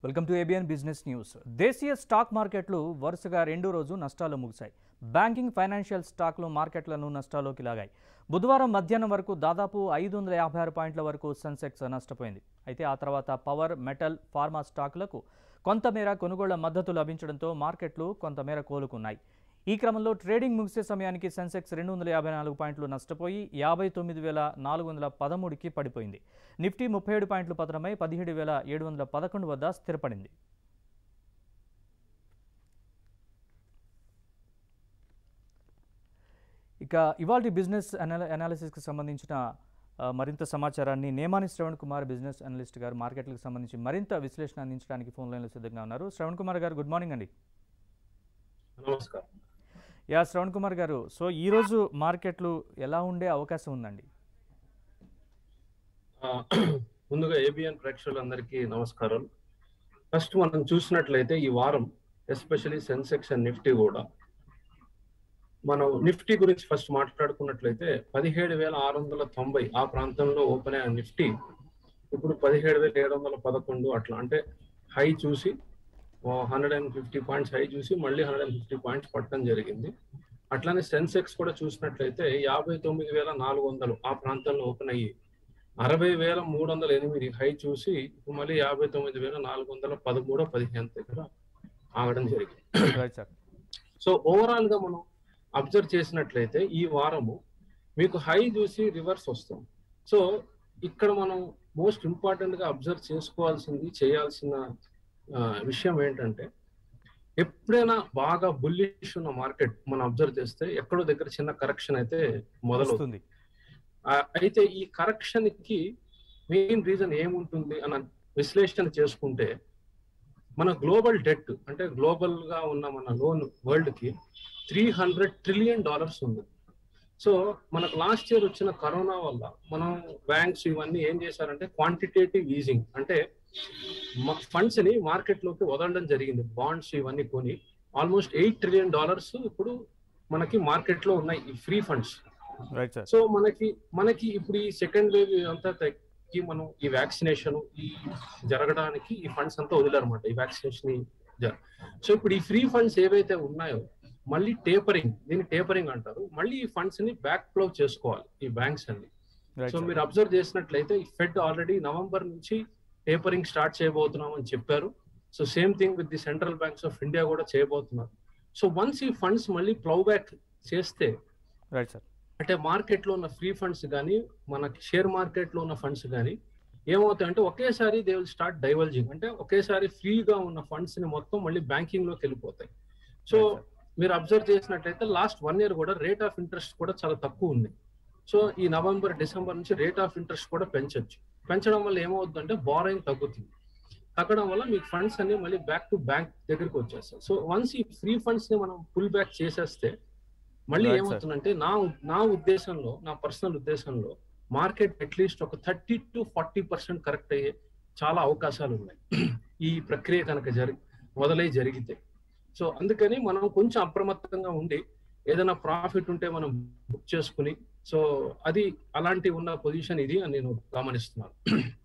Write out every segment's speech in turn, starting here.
Welcome to ABN business news దేశీయ stock మార్కెట్లు వరుసగా రెండో రోజు నష్టాలు ముగిశాయి బ్యాంకింగ్ ఫైనాన్షియల్ స్టాక్లు మార్కెట్లను నష్టాల్లోకి లాగాయి బుధవారం మధ్యాహ్నం వరకు దాదాపు ఐదు వందల యాభై ఆరు పాయింట్ల వరకు సెన్సెక్స్ నష్టపోయింది అయితే ఆ తర్వాత పవర్ మెటల్ ఫార్మా స్టాకులకు కొంతమేర కొనుగోళ్ల మద్దతు లభించడంతో మార్కెట్లు కొంతమేర కోలుకున్నాయి ఈ క్రమంలో ట్రేడింగ్ ముగిసే సమయానికి సెన్సెక్స్ రెండు వందల యాభై నాలుగు పాయింట్లు నష్టపోయి యాభై తొమ్మిది వేల నాలుగు వందల పదమూడుకి పడిపోయింది నిఫ్టీ ముప్పై ఏడు పాయింట్లు పతనమై పదిహేడు వేల ఏడు వందల పదకొండు వద్ద స్థిరపడింది ఇక ఇవాళ బిజినెస్ అనాల అనాలిసిస్కి సంబంధించిన ఆ, మరింత సమాచారాన్ని నేమాని శ్రవణ్ కుమార్ బిజినెస్ అనలిస్ట్ గారు మార్కెట్లకు సంబంధించి మరింత విశ్లేషణ అందించడానికి ఫోన్ లైన్లో సిద్ధంగా ఉన్నారు శ్రవణ్ కుమార్ గారు గుడ్ మార్నింగ్ అండి నమస్కారం యా శ్రవణ్ కుమార్ గారు సో ఈరోజు మార్కెట్లు ఎలా ఉండే అవకాశం ఉందండి ఆ, ముందుగా ఏబిఎన్ ప్రేక్షకులందరికీ నమస్కారం ఫస్ట్ మనం చూసినట్లయితే ఈ వారం ఎస్పెషలీ సెన్సెక్స్ అండ్ నిఫ్టీ కూడా మనం నిఫ్టీ గురించి ఫస్ట్ మాట్లాడుకున్నట్లయితే పదిహేడు వేల ఆరు వందల తొంభై ఆ ప్రాంతంలో ఓపెన్ అయిన నిఫ్టీ ఇప్పుడు పదిహేడు వేల ఏడు వందల పదకొండు అట్లా అంటే హై చూసి hundred and fifty points high చూసి మళ్ళీ హండ్రెడ్ అండ్ ఫిఫ్టీ పాయింట్స్ పట్టడం జరిగింది అట్లానే సెన్సెక్స్ కూడా చూసినట్లయితే యాభై తొమ్మిది వేల నాలుగు వందలు ఆ ప్రాంతంలో ఓపెన్ అయ్యి అరవై వేల మూడు వందల ఎనిమిది హై చూసి ఇప్పుడు మళ్ళీ యాభై తొమ్మిది వేల నాలుగు వందల పదమూడు పదిహేను దగ్గర ఆగడం జరిగింది రైట్ సార్ సో ఓవరాల్ గా మనం అబ్జర్వ్ చేసినట్లయితే ఈ వారము మీకు హై చూసి రివర్స్ వస్తాం సో ఇక్కడ మనం మోస్ట్ ఇంపార్టెంట్ గా అబ్జర్వ్ చేసుకోవాల్సింది చేయాల్సిన ఆ, విషయం ఏంటంటే ఎప్పుడైనా బాగా బుల్లిష్ ఉన్న మార్కెట్ మనం అబ్జర్వ్ చేస్తే ఎక్కడో దగ్గర చిన్న కరెక్షన్ అయితే మొదలవుతుంది వస్తుంది ఆ, అయితే ఈ కరెక్షన్ కి మెయిన్ రీజన్ ఏముంటుంది అన్న విశ్లేషణ చేసుకుంటే మన గ్లోబల్ డెట్ అంటే గ్లోబల్ గా ఉన్న మన లోన్ వరల్డ్ కి త్రీ హండ్రెడ్ ట్రిలియన్ డాలర్స్ ఉంది సో మనకు లాస్ట్ ఇయర్ వచ్చిన కరోనా వల్ల మనం బ్యాంక్స్ ఇవన్నీ ఏం చేశారంటే క్వాంటిటేటివ్ ఈజింగ్ అంటే ఫండ్స్ ని మార్కెట్ లోకి వదలడం జరిగింది బాండ్స్ ఇవన్నీ కొని ఆల్మోస్ట్ ఎయిట్ ట్రిలియన్ డాలర్స్ ఇప్పుడు మనకి మార్కెట్ లో ఉన్నాయి ఈ free funds right sir so మనకి మనకి ఇప్పుడు ఈ సెకండ్ వేవ్ అంతా తగ్గి మనం ఈ వ్యాక్సినేషన్ ఈ జరగడానికి ఈ ఫండ్స్ అంతా వదిలేరన్నమాట ఈ వ్యాక్సినేషన్ సో ఇప్పుడు ఈ ఫ్రీ ఫండ్స్ ఏవైతే ఉన్నాయో మళ్ళీ టేపరింగ్ దీన్ని టేపరింగ్ అంటారు మళ్ళీ ఈ ఫండ్స్ ని బ్యాక్ ఫ్లో చేసుకోవాలి ఈ బ్యాంక్స్ అన్ని రైట్ సో సార్ మీరు అబ్జర్వ్ చేసినట్లయితే ఈ ఫెడ్ ఆల్రెడీ నవంబర్ నుంచి టేపరింగ్ స్టార్ట్ చేయబోతున్నాం అని చెప్పారు so same thing with the central banks of India కూడా చేయబోతున్నారు సో వన్స్ ఈ ఫండ్స్ మళ్ళీ ప్లౌ బ్యాక్ చేస్తే రైట్ సార్ అంటే మార్కెట్ లో ఉన్న ఫ్రీ ఫండ్స్ కానీ మనకి షేర్ మార్కెట్ లో ఉన్న ఫండ్స్ కానీ ఏమవుతాయంటే ఒకేసారి దే విల్ స్టార్ట్ డైవల్జింగ్ అంటే ఒకేసారి ఫ్రీగా ఉన్న ఫండ్స్ ని మొత్తం మళ్ళీ బ్యాంకింగ్ లోకి వెళ్ళిపోతాయి సో Right, sir. మీరు అబ్జర్వ్ చేసినట్లయితే లాస్ట్ వన్ ఇయర్ కూడా రేట్ ఆఫ్ ఇంట్రెస్ట్ కూడా చాలా తక్కువ ఉంది సో ఈ నవంబర్ డిసెంబర్ నుంచి రేట్ ఆఫ్ ఇంట్రెస్ట్ కూడా పెంచొచ్చు పెంచడం వల్ల ఏమవుతుందంటే బారోయింగ్ తగ్గుతుంది తగ్గడం వల్ల మీకు ఫండ్స్ అన్ని మళ్ళీ బ్యాక్ టు బ్యాంక్ దగ్గరికి వచ్చేస్తాయి సో వన్స్ ఈ ఫ్రీ ఫండ్స్ ని మనం పుల్ బ్యాక్ చేసేస్తే మళ్ళీ Right, sir. ఏమవుతుందంటే నా నా ఉద్దేశంలో నా పర్సనల్ ఉద్దేశంలో మార్కెట్ అట్లీస్ట్ ఒక thirty to forty percent correct అయ్యే చాలా అవకాశాలు ఉన్నాయి ఈ ప్రక్రియ కనుక జరి మొదలై జరిగితే సో అందుకని మనం కొంచెం అప్రమత్తంగా ఉండి ఏదైనా ప్రాఫిట్ ఉంటే మనం బుక్ చేసుకుని సో అది అలాంటి ఉన్న పొజిషన్ ఇది అని నేను గమనిస్తున్నాను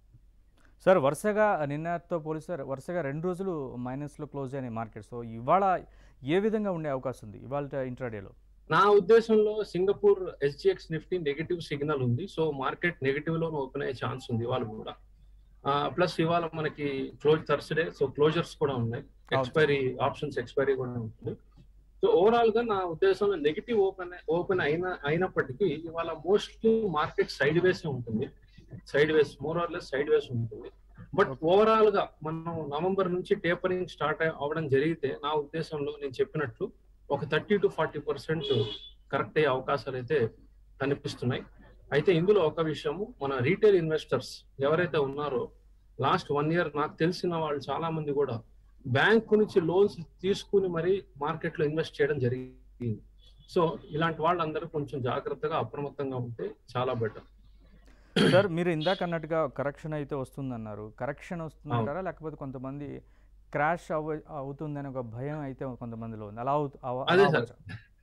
సార్ వరుసగా నిన్నతో పోలిస్తే వరుసగా రెండు రోజులు మైనస్లో క్లోజ్ అయిన మార్కెట్ సో ఇవాళ ఏ విధంగా ఉండే అవకాశం ఉంది ఇవాళ ఇంట్రాడేలో నా ఉద్దేశంలో Singapore SGX Nifty negative signal ఉంది సో మార్కెట్ నెగటివ్ లో ఓపెన్ అయ్యే ఛాన్స్ ఉంది ఇవాళ కూడా ప్లస్ ఇవాళ మనకి క్లోజ్ థర్స్డే సో క్లోజర్స్ కూడా ఉన్నాయి ఎక్స్పైరీ ఆప్షన్స్ ఎక్స్పైరీ కూడా ఉంటుంది సో ఓవరాల్ గా నా ఉద్దేశంలో నెగిటివ్ ఓపెన్ ఓపెన్ అయిన అయినప్పటికీ ఇవాళ మోస్ట్లీ మార్కెట్ సైడ్ వేస్ ఉంటుంది sideways more or less sideways ఉంటుంది బట్ ఓవరాల్ గా మనం నవంబర్ నుంచి టేపరింగ్ స్టార్ట్ అవ్వడం జరిగితే నా ఉద్దేశంలో నేను చెప్పినట్లు ఒక thirty to forty percent correct అయ్యే అవకాశాలు అయితే కనిపిస్తున్నాయి అయితే ఇందులో ఒక విషయము మన రీటైల్ ఇన్వెస్టర్స్ ఎవరైతే ఉన్నారో లాస్ట్ వన్ ఇయర్ నాకు తెలిసిన వాళ్ళు చాలా మంది కూడా బ్యాంక్ నుంచి లోన్స్ తీసుకుని మరి మార్కెట్ లో ఇన్వెస్ట్ చేయడం జరిగింది సో ఇలాంటి వాళ్ళందరూ కొంచెం జాగ్రత్తగా అప్రమత్తంగా ఉంటే చాలా బెటర్ సార్ మీరు ఇందాక అన్నట్టుగా కరెక్షన్ అయితే వస్తుందన్నారు కరెక్షన్ వస్తుందంటారా లేకపోతే కొంతమంది క్రాష్ అవ అవుతుందని ఒక భయం అయితే కొంతమందిలో ఉంది అలా అవు- అవ- అదే అలా సార్. అవ్వచ్చా?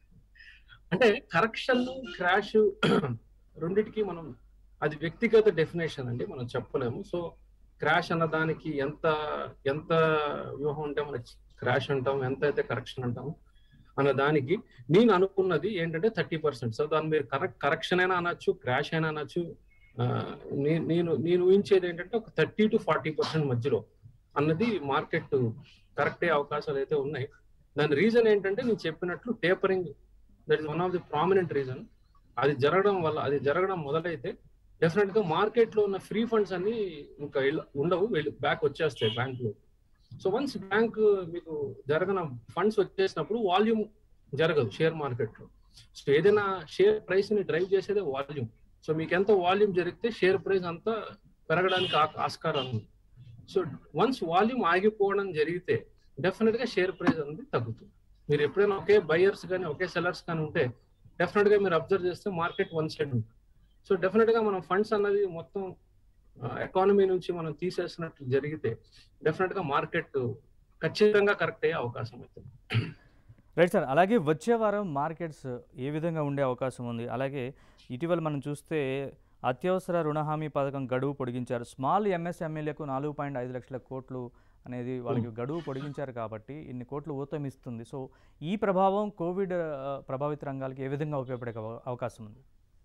అంటే కరెక్షన్ క్రాష్ రెండిటికి మనం అది వ్యక్తిగత డెఫినేషన్ అండి మనం చెప్పలేము సో క్రాష్ అన్న దానికి ఎంత ఎంత వ్యూహం ఉంటే మనకి క్రాష్ అంటాం ఎంత అయితే కరెక్షన్ అంటాం అన్న దానికి నేను అనుకున్నది ఏంటంటే థర్టీ పర్సెంట్ సో దాన్ని మీరు కరెక్ట్ కరెక్షన్ అయినా అనొచ్చు క్రాష్ అయినా అనొచ్చు ఆ, నే- నేను నేను ఊహించేది ఏంటంటే ఒక థర్టీ టు ఫార్టీ పర్సెంట్ మధ్యలో అన్నది మార్కెట్ కరెక్ట్ అయ్యే అవకాశాలు అయితే ఉన్నాయి దాని రీజన్ ఏంటంటే నేను చెప్పినట్లు tapering that is one of the prominent reason అది జరగడం వల్ల అది జరగడం మొదలైతే డెఫినెట్ గా మార్కెట్ లో ఉన్న ఫ్రీ ఫండ్స్ అన్ని ఇంకా ఇళ్ళ- ఉండవు వెళ్ళి బ్యాక్ వచ్చేస్తాయి బ్యాంక్ లో సో వన్స్ బ్యాంక్ మీకు జరగన ఫండ్స్ వచ్చేసినప్పుడు వాల్యూమ్ జరగదు షేర్ మార్కెట్ లో సో ఏదైనా షేర్ ప్రైస్ ని డ్రైవ్ చేసేదే వాల్యూమ్ సో మీకు ఎంత వాల్యూమ్ జరిగితే షేర్ ప్రైస్ అంతా పెరగడానికి ఆ- ఆస్కారం ఉంది సో వన్స్ వాల్యూమ్ ఆగిపోవడం జరిగితే డెఫినెట్ గా షేర్ ప్రైస్ అనేది తగ్గుతుంది మీరు ఎప్పుడైనా ఒకే బయర్స్ కానీ ఒకే సెలర్స్ కానీ ఉంటే డెఫినెట్ గా మీరు అబ్జర్వ్ చేస్తే మార్కెట్ వన్ సైడ్ ఉంటుంది సో డెఫినెట్ గా మనం ఫండ్స్ అన్నది మొత్తం ఎకానమీ నుంచి మనం తీసేసినట్లు జరిగితే డెఫినెట్ గా మార్కెట్ ఖచ్చితంగా కరెక్ట్ అయ్యే అవకాశం అవుతుంది రైట్ సార్ అలాగే వచ్చే వారం మార్కెట్స్ ఏ విధంగా ఉండే అవకాశం ఉంది అలాగే ఇటీవల మనం చూస్తే అత్యవసర రుణ హామీ పథకం గడువు పొడిగించారు స్మాల్ ఎంఎస్ఎంఈలకు నాలుగు పాయింట్ ఐదు లక్షల కోట్లు అనేది వాళ్ళకి గడువు పొడిగించారు కాబట్టి ఇన్ని కోట్లు ఊతమిస్తుంది సో ఈ ప్రభావం కోవిడ్ ఆ, ప్రభావిత రంగాలకి ఏ విధంగా ఉపయోగపడే అవ- అవకాశం ఉంది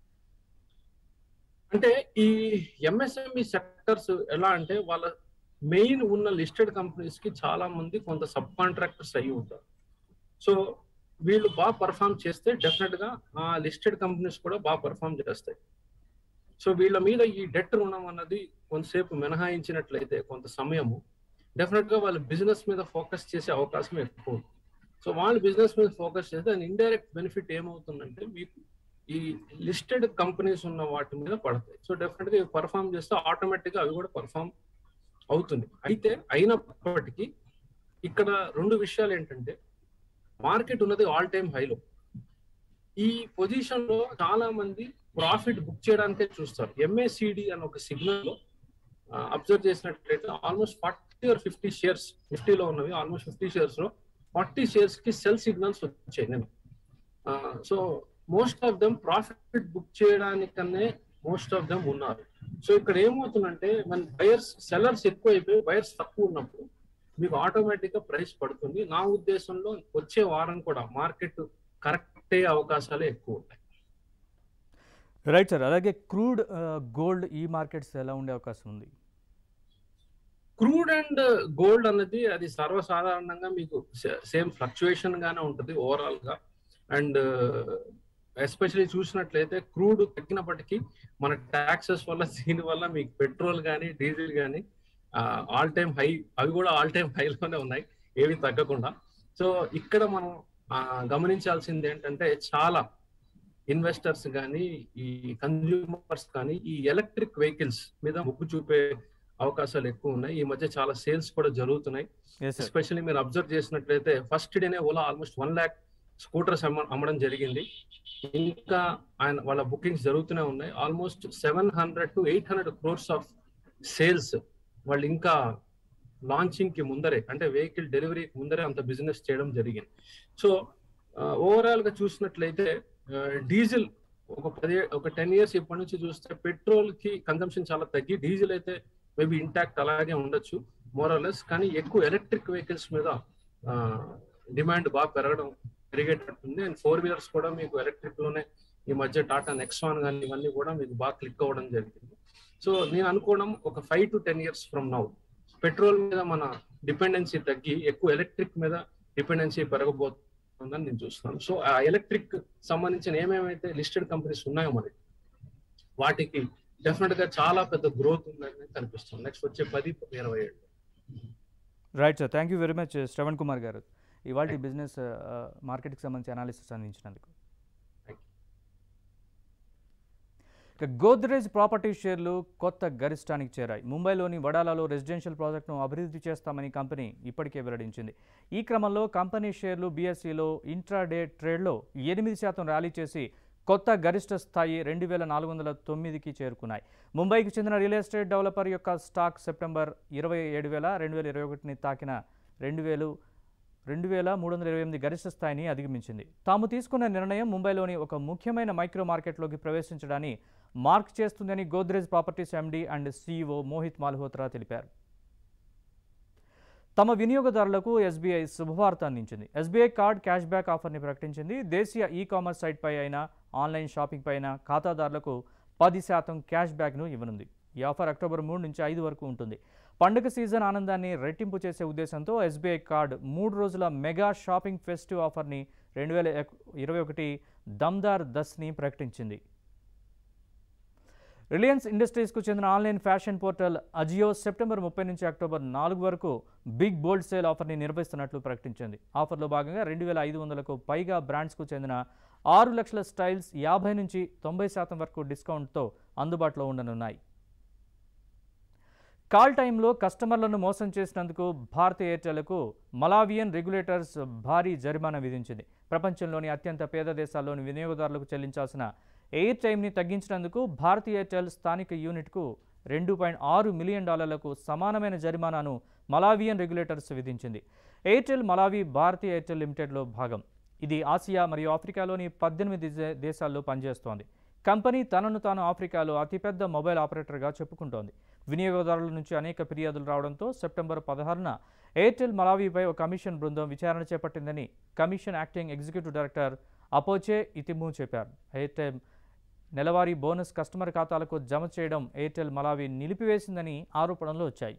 అంటే ఈ ఎంఎస్ఎంఈ సెక్టర్స్ ఎలా అంటే వాళ్ళ మెయిన్ ఉన్న లిస్టెడ్ కంపెనీస్ కి చాలా మంది కొంత సబ్ కాంట్రాక్టర్స్ అయ్యి ఉంటారు సో వీళ్ళు బాగా పర్ఫామ్ చేస్తే డెఫినెట్ గా ఆ లిస్టెడ్ కంపెనీస్ కూడా బాగా పర్ఫామ్ చేస్తాయి సో వీళ్ళ మీద ఈ డెట్ రుణం అన్నది కొంతసేపు మినహాయించినట్లయితే కొంత సమయము డెఫినెట్ గా వాళ్ళ బిజినెస్ మీద ఫోకస్ చేసే అవకాశం ఎక్కువ ఉంది. సో వాళ్ళు బిజినెస్ మీద ఫోకస్ చేస్తే దాని ఇండైరెక్ట్ బెనిఫిట్ ఏమవుతుందంటే మీకు ఈ లిస్టెడ్ కంపెనీస్ ఉన్న వాటి మీద పడతాయి సో డెఫినెట్ గా పర్ఫామ్ చేస్తే ఆటోమేటిక్ గా అవి కూడా పర్ఫామ్ అవుతుంది అయితే అయినప్పటికీ ఇక్కడ రెండు విషయాలు ఏంటంటే మార్కెట్ ఉన్నది ఆల్ టైమ్ హైలో ఈ పొజిషన్ లో చాలా మంది ప్రాఫిట్ బుక్ చేయడానికే చూస్తారు ఎంఏసిడి అని ఒక సిగ్నల్ లో అబ్జర్వ్ చేసినట్లయితే almost forty or fifty shares నిఫ్టీలో ఉన్నవి ఆల్మోస్ట్ ఫిఫ్టీ షేర్స్ లో ఫార్టీ షేర్స్ కి సెల్ సిగ్నల్స్ వచ్చాయి నేను so most of them profit book చేయడానికనే మోస్ట్ ఆఫ్ దెమ్ ఉన్నారు సో ఇక్కడ ఏమవుతుందంటే మన బయర్స్ సెల్లర్స్ ఎక్కువ అయిపోయి బయర్స్ తక్కువ ఉన్నప్పుడు మీకు ఆటోమేటిక్ గా ప్రైస్ పడుతుంది నా ఉద్దేశంలో వచ్చే వారం కూడా మార్కెట్ కరెక్ట్ అయ్యే అవకాశాలే ఎక్కువ ఉంటాయి రైట్ సార్ అలాగే క్రూడ్ గోల్డ్ ఈ మార్కెట్స్ ఎలా ఉండే అవకాశం ఉంది క్రూడ్ అండ్ గోల్డ్ అన్నది అది సర్వసాధారణంగా మీకు సేమ్ ఫ్లక్చుయేషన్ గానే ఉంటుంది ఓవరాల్ గా అండ్ ఎస్పెషల్లీ చూసినట్లయితే క్రూడ్ తగ్గినప్పటికీ మన ట్యాక్సెస్ వల్ల దీని వల్ల మీకు పెట్రోల్ కానీ డీజిల్ కానీ ఆల్ టైమ్ హై అవి కూడా ఆల్ టైమ్ హైలోనే ఉన్నాయి ఏవి తగ్గకుండా సో ఇక్కడ మనం ఆ, గమనించాల్సింది ఏంటంటే చాలా ఇన్వెస్టర్స్ కానీ ఈ కన్జ్యూమర్స్ కానీ ఈ ఎలక్ట్రిక్ వెహికల్స్ మీద మొగ్గు చూపే అవకాశాలు ఎక్కువ ఉన్నాయి ఈ మధ్య చాలా సేల్స్ కూడా జరుగుతున్నాయి ఎస్ సార్ ఎస్పెషల్లీ మీరు అబ్జర్వ్ చేసినట్లయితే ఫస్ట్ డేనే Ola almost one lakh scooters అమ్మడం జరిగింది ఇంకా ఆయన వాళ్ళ బుకింగ్స్ జరుగుతూనే ఉన్నాయి almost seven hundred to eight hundred crores of sales వాళ్ళు ఇంకా లాంచింగ్ కి ముందరే అంటే వెహికల్ డెలివరీకి ముందరే అంత బిజినెస్ చేయడం జరిగింది సో ఓవరాల్ గా చూసినట్లయితే డీజిల్ ఒక పది ఒక టెన్ ఇయర్స్ ఇప్పటి నుంచి చూస్తే పెట్రోల్ కి కన్సంప్షన్ చాలా తగ్గి డీజిల్ అయితే మేబీ ఇంటాక్ట్ అలాగే ఉండొచ్చు మోరలెస్ కానీ ఎక్కువ ఎలక్ట్రిక్ వెహికల్స్ మీద డిమాండ్ బాగా పెరగడం పెరిగేటట్టుంది అండ్ ఫోర్ వీలర్స్ కూడా మీకు ఎలక్ట్రిక్ లోనే ఈ మధ్య టాటా నెక్సాన్ కానీ ఇవన్నీ కూడా మీకు బాగా క్లిక్ అవ్వడం జరిగింది సో నేను అనుకోవడం ఒక five to ten years from now petrol మీద మన డిపెండెన్సీ తగ్గి ఎక్కువ ఎలక్ట్రిక్ మీద డిపెండెన్సీ పెరగబోతుందని నేను చూస్తున్నాను సో ఆ ఎలక్ట్రిక్ సంబంధించిన ఏమేమైతే లిస్టెడ్ కంపెనీస్ ఉన్నాయో మరి వాటికి డెఫినెట్ గా చాలా పెద్ద గ్రోత్ ఉందని కనిపిస్తుంది నెక్స్ట్ వచ్చే పది ఇరవై ఏడు right sir thank you very much Shravan Kumar గారు ఇవాళ బిజినెస్ మార్కెట్కి సంబంధించి అనాలిసిస్ అందించినందుకు ఇక గోద్రేజ్ ప్రాపర్టీ షేర్లు కొత్త గరిష్టానికి చేరాయి ముంబైలోని వడాలలో రెసిడెన్షియల్ ప్రాజెక్టును అభివృద్ధి చేస్తామని కంపెనీ ఇప్పటికే వెల్లడించింది ఈ క్రమంలో కంపెనీ షేర్లు బీఎస్సీలో ఇంట్రాడే ట్రేడ్లో ఎనిమిది శాతం ర్యాలీ చేసి కొత్త గరిష్ట స్థాయి రెండు వేల నాలుగు వందల తొమ్మిదికి చేరుకున్నాయి ముంబైకి చెందిన రియల్ ఎస్టేట్ డెవలపర్ యొక్క స్టాక్ సెప్టెంబర్ ఇరవై ఏడు వేల రెండు వేల ఇరవై ఒకటిని తాకిన రెండు వేలు రెండు వేల మూడు వందల ఇరవై ఎనిమిది గరిష్ట స్థాయిని అధిగమించింది తాము తీసుకున్న నిర్ణయం ముంబైలోని ఒక ముఖ్యమైన మైక్రో మార్కెట్లోకి ప్రవేశించడాన్ని మార్క్ చేస్తుందని Godrej properties MD and CEO Mohit Malhotra తెలిపారు తమ వినియోగదారులకు ఎస్బీఐ శుభవార్త అందించింది ఎస్బీఐ కార్డ్ క్యాష్ బ్యాక్ ఆఫర్ని ప్రకటించింది దేశీయ ఈ కామర్స్ సైట్పై అయినా ఆన్లైన్ షాపింగ్ పై అయినా ఖాతాదారులకు పది శాతం క్యాష్ బ్యాక్ను ఇవ్వనుంది ఈ ఆఫర్ అక్టోబర్ మూడు నుంచి ఐదు వరకు ఉంటుంది పండుగ సీజన్ ఆనందాన్ని రెట్టింపు చేసే ఉద్దేశంతో ఎస్బీఐ కార్డ్ మూడు రోజుల మెగా షాపింగ్ ఫెస్టివ్ ఆఫర్ని రెండు వేల ఇరవై ఒకటి దమ్దార్ దస్ని ప్రకటించింది రిలయన్స్ ఇండస్ట్రీస్కు చెందిన online fashion portal Ajio September ముప్పై నుంచి అక్టోబర్ నాలుగు వరకు బిగ్ బోల్డ్ సేల్ ఆఫర్ని నిర్వహిస్తున్నట్లు ప్రకటించింది ఆఫర్లో భాగంగా రెండు వేల ఐదు వందలకు పైగా బ్రాండ్స్కు చెందిన ఆరు లక్షల స్టైల్స్ యాభై నుంచి తొంభై శాతం వరకు డిస్కౌంట్తో అందుబాటులో ఉండనున్నాయి కాల్ టైంలో కస్టమర్లను మోసం చేసినందుకు భారతీ ఎయిర్టెల్కు మలావియన్ రెగ్యులేటర్స్ భారీ జరిమానా విధించింది ప్రపంచంలోని అత్యంత పేద దేశాల్లోని వినియోగదారులకు చెల్లించాల్సిన ఎయిర్ టైంని తగ్గించినందుకు భారతీ ఎయిర్టెల్ స్థానిక యూనిట్కు రెండు పాయింట్ ఆరు మిలియన్ డాలర్లకు సమానమైన జరిమానాను మలావియన్ రెగ్యులేటర్స్ విధించింది ఎయిర్టెల్ మలావి భారతీ ఎయిర్టెల్ లిమిటెడ్లో భాగం ఇది ఆసియా మరియు ఆఫ్రికాలోని పద్దెనిమిది దే- దేశాల్లో పనిచేస్తోంది కంపెనీ తనను తాను ఆఫ్రికాలో అతిపెద్ద మొబైల్ ఆపరేటర్గా చెప్పుకుంటోంది వినియోగదారుల నుంచి అనేక ఫిర్యాదులు రావడంతో సెప్టెంబర్ పదహారున ఎయిర్టెల్ మలావీపై ఒక కమిషన్ బృందం విచారణ చేపట్టిందని commission acting executive director Apoche Itimu చెప్పారు ఎయిర్టెల్ నెలవారీ బోనస్ కస్టమర్ ఖాతాలకు జమ చేయడం ఎయిర్టెల్ మలావి నిలిపివేసిందని ఆరోపణలు వచ్చాయి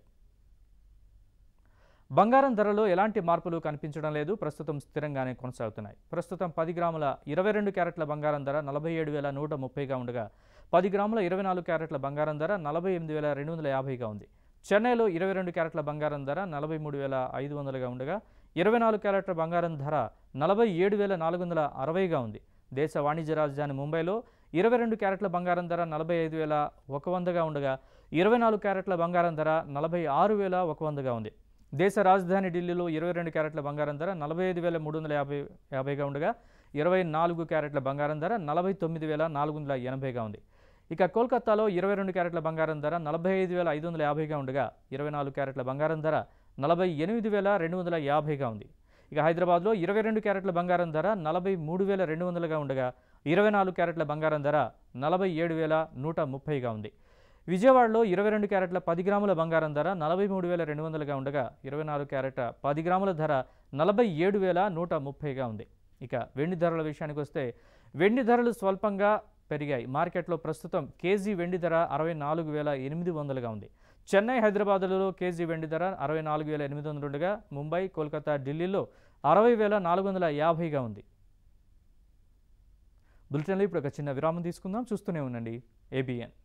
బంగారం ధరలో ఎలాంటి మార్పులు కనిపించడం లేదు ప్రస్తుతం స్థిరంగానే కొనసాగుతున్నాయి ప్రస్తుతం పది గ్రాముల ఇరవై రెండు క్యారెట్ల బంగారం ధర నలభై ఏడు వేల నూట ముప్పైగా ఉండగా పది గ్రాముల ఇరవై నాలుగు క్యారెట్ల బంగారం ధర నలభై ఎనిమిది వేల రెండు వందల యాభైగా ఉంది చెన్నైలో ఇరవై రెండు క్యారెట్ల బంగారం ధర నలభై మూడు వేల ఐదు వందలుగా ఉండగా ఇరవై నాలుగు క్యారెట్ల బంగారం ధర నలభై ఏడు వేల నాలుగు వందల అరవైగా ఉంది దేశ వాణిజ్య రాజధాని ముంబైలో ఇరవై రెండు క్యారెట్ల బంగారం ధర నలభై ఐదు వేల ఒక వందగా ఉండగా ఇరవై నాలుగు క్యారెట్ల బంగారం ధర నలభై ఆరు వేల ఒక వందగా ఉంది దేశ రాజధాని ఢిల్లీలో ఇరవై రెండు క్యారెట్ల బంగారం ధర నలభై ఐదు వేల మూడు వందల యాభై యాభైగా ఉండగా ఇరవై నాలుగు క్యారెట్ల బంగారం ధర నలభై తొమ్మిది వేల నాలుగు వందల ఎనభైగా ఉంది ఇక కోల్కతాలో ఇరవై రెండు క్యారెట్ల బంగారం ధర నలభై ఐదు వేల ఐదు వందల యాభైగా ఉండగా ఇరవై నాలుగు క్యారెట్ల బంగారం ధర నలభై ఎనిమిది వేల రెండు వందల యాభైగా ఉంది ఇక హైదరాబాద్లో ఇరవై రెండు క్యారెట్ల బంగారం ధర నలభై మూడు వేల రెండు వందలుగా ఉండగా ఇరవై నాలుగు క్యారెట్ల బంగారం ధర నలభై ఏడు వేల నూట ముప్పైగా ఉంది విజయవాడలో ఇరవై రెండు క్యారెట్ల పది గ్రాముల బంగారం ధర నలభై మూడు వేల రెండు వందలుగా ఉండగా ఇరవై నాలుగు క్యారెట్ల పది గ్రాముల ధర నలభై ఏడు వేల నూట ముప్పైగా ఉంది ఇక వెండి ధరల విషయానికి వస్తే వెండి ధరలు స్వల్పంగా పెరిగాయి మార్కెట్లో ప్రస్తుతం కేజీ వెండి ధర అరవై నాలుగు వేల ఎనిమిది వందలుగా ఉంది చెన్నై హైదరాబాదులలో కేజీ వెండి ధర అరవై నాలుగు వేల ఎనిమిది వందలు ఉండగా ముంబై కోల్కతా ఢిల్లీలో అరవై వేల నాలుగు వందల యాభైగా ఉంది బులెటిన్లో ఇప్పుడు ఒక చిన్న విరామం తీసుకుందాం చూస్తూనే ఉండండి ఏబిఎన్